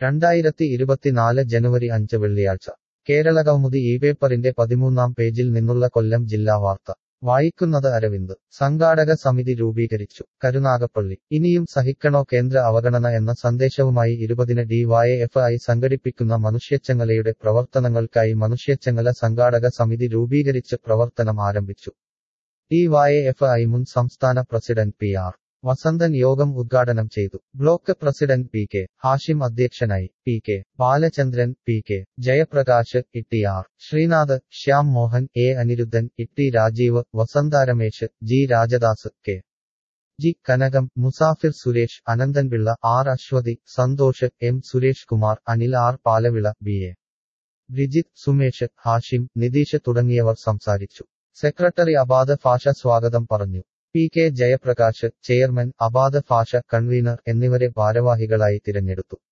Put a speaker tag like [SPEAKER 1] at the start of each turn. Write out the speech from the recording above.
[SPEAKER 1] രണ്ടായിരത്തി ഇരുപത്തിനാല് ജനുവരി അഞ്ച് വെള്ളിയാഴ്ച കേരളകൗമുദി ഈ പേപ്പറിന്റെ പതിമൂന്നാം പേജിൽ നിന്നുള്ള കൊല്ലം ജില്ലാ വാർത്ത വായിക്കുന്നത് അരവിന്ദ് സംഘാടക സമിതി രൂപീകരിച്ചു കരുനാഗപ്പള്ളി ഇനിയും സഹിക്കണോ കേന്ദ്ര അവഗണന എന്ന സന്ദേശവുമായി ഇരുപതിന് ഡിവൈഎഫ്ഐ സംഘടിപ്പിക്കുന്ന മനുഷ്യച്ചങ്ങലയുടെ പ്രവർത്തനങ്ങൾക്കായി മനുഷ്യച്ചങ്ങല സംഘാടക സമിതി രൂപീകരിച്ച് പ്രവർത്തനം ആരംഭിച്ചു ഡിവൈഎഫ്ഐ മുൻ സംസ്ഥാന പ്രസിഡന്റ് പി ആർ വസന്തൻ യോഗം ഉദ്ഘാടനം ചെയ്തു block president P K Hashim അധ്യക്ഷനായി P K Balachandran P K Jayaprakash Itty R Sreenath Shyam Mohan A Aniruddhan Itty Rajeev Vasantharamesh G Rajadas K G Kanakam Musafir Suresh Ananthanpillai R Aswathy Santhosh M Suresh Kumar Anil R Palavila B A Brijith Sumesh Hashim Nitheesh തുടങ്ങിയവർ സംസാരിച്ചു സെക്രട്ടറി അബാദ ഭാഷ സ്വാഗതം പറഞ്ഞു P K Jayaprakash chairman Abada Basha convener എന്നിവരെ ഭാരവാഹികളായി തിരഞ്ഞെടുത്തു